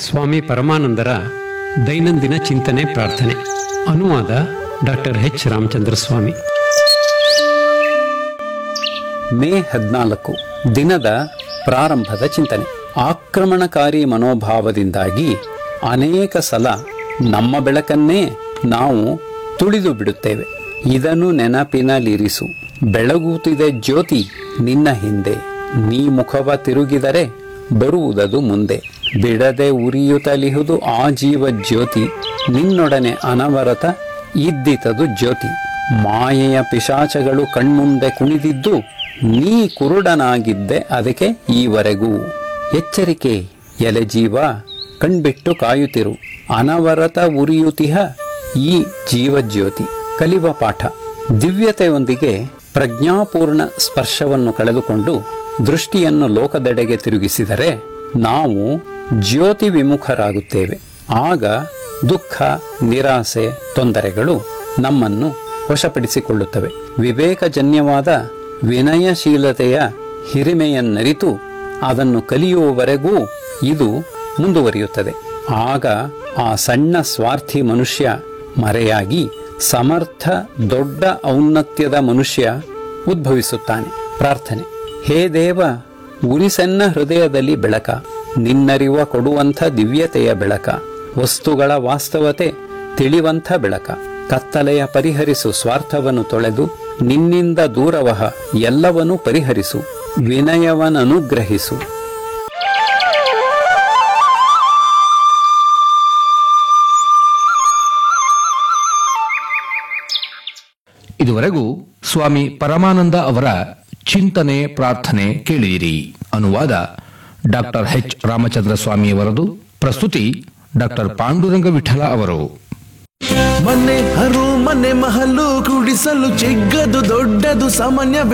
ಸ್ವಾಮಿ ಪರಮಾನಂದರ ದೈನಂದಿನ ಚಿಂತನೆ ಪ್ರಾರ್ಥನೆ ಅನುವಾದ doctor H Ramachandra Swamy May ಹದಿನಾಲ್ಕು ದಿನದ ಪ್ರಾರಂಭದ ಚಿಂತನೆ ಆಕ್ರಮಣಕಾರಿ ಮನೋಭಾವದಿಂದಾಗಿ ಅನೇಕ ಸಲ ನಮ್ಮ ಬೆಳಕನ್ನೇ ನಾವು ತುಳಿದು ಬಿಡುತ್ತೇವೆ ಇದನ್ನು ನೆನಪಿನಲ್ಲಿರಿಸು ಬೆಳಗುತ್ತಿದೆ ಜ್ಯೋತಿ ನಿನ್ನ ಹಿಂದೆ ನೀ ಮುಖವ ತಿರುಗಿದರೆ ಬರುವುದದು ಮುಂದೆ ಬಿಡದೆ ಉರಿಯುತ್ತಲಿಹುದು ಆ ಜೀವ ಜ್ಯೋತಿ ನಿನ್ನೊಡನೆ ಅನವರತ ಇದ್ದಿತದು ಜ್ಯೋತಿ ಮಾಯೆಯ ಪಿಶಾಚಗಳು ಕಣ್ಮುಂದೆ ಕುಣಿದಿದ್ದು ನೀ ಕುರುಡನಾಗಿದ್ದೆ ಅದಕ್ಕೆ ಈವರೆಗೂ ಎಚ್ಚರಿಕೆ ಎಲೆ ಜೀವ ಕಣ್ಬಿಟ್ಟು ಕಾಯುತ್ತಿರು ಅನವರತ ಉರಿಯುತಿಹ ಈ ಜೀವಜ್ಯೋತಿ ಕಲಿವ ಪಾಠ ದಿವ್ಯತೆಯೊಂದಿಗೆ ಪ್ರಜ್ಞಾಪೂರ್ಣ ಸ್ಪರ್ಶವನ್ನು ಕಳೆದುಕೊಂಡು ದೃಷ್ಟಿಯನ್ನು ಲೋಕದೆಡೆಗೆ ತಿರುಗಿಸಿದರೆ ನಾವು ಜ್ಯೋತಿ ವಿಮುಖರಾಗುತ್ತೇವೆ ಆಗ ದುಃಖ ನಿರಾಸೆ ತೊಂದರೆಗಳು ನಮ್ಮನ್ನು ವಶಪಡಿಸಿಕೊಳ್ಳುತ್ತವೆ ವಿವೇಕಜನ್ಯವಾದ ವಿನಯಶೀಲತೆಯ ಹಿರಿಮೆಯನ್ನರಿತು ಅದನ್ನು ಕಲಿಯುವವರೆಗೂ ಇದು ಮುಂದುವರಿಯುತ್ತದೆ ಆಗ ಆ ಸಣ್ಣ ಸ್ವಾರ್ಥಿ ಮನುಷ್ಯ ಮರೆಯಾಗಿ ಸಮರ್ಥ ದೊಡ್ಡ ಔನ್ನತ್ಯದ ಮನುಷ್ಯ ಉದ್ಭವಿಸುತ್ತಾನೆ ಪ್ರಾರ್ಥನೆ ಹೇ ದೇವ ಉರಿಸೆನ್ನ ಹೃದಯದಲ್ಲಿ ಬೆಳಕ ನಿನ್ನರಿವ ಕೊಡುವಂಥ ದಿವ್ಯತೆಯ ಬೆಳಕ ವಸ್ತುಗಳ ವಾಸ್ತವತೆ ತಿಳಿವಂಥ ಬೆಳಕ ಕತ್ತಲೆಯ ಪರಿಹರಿಸು ಸ್ವಾರ್ಥವನ್ನು ತೊಳೆದು ನಿನ್ನಿಂದ ದೂರವಹ ಎಲ್ಲವನ್ನೂ ಪರಿಹರಿಸು ವಿನಯವನನುಗ್ರಹಿಸು ಇದುವರೆಗೂ ಸ್ವಾಮಿ ಪರಮಾನಂದ ಅವರ ಚಿಂತನೆ ಪ್ರಾರ್ಥನೆ ಕೇಳಿದಿರಿ ಅನುವಾದ ಡಾಕ್ಟರ್ ಎಚ್ ರಾಮಚಂದ್ರ ಸ್ವಾಮಿಯವರದು ಪ್ರಸ್ತುತಿ ಡಾಕ್ಟರ್ ಪಾಂಡುರಂಗ ವಿಠಲ ಅವರು ಮನೆ ಹರು ಮನೆ ಮಹಲು ಕುಡಿಸಲು ಚಿಕ್ಕದು ದೊಡ್ಡದು ಸಾಮಾನ್ಯ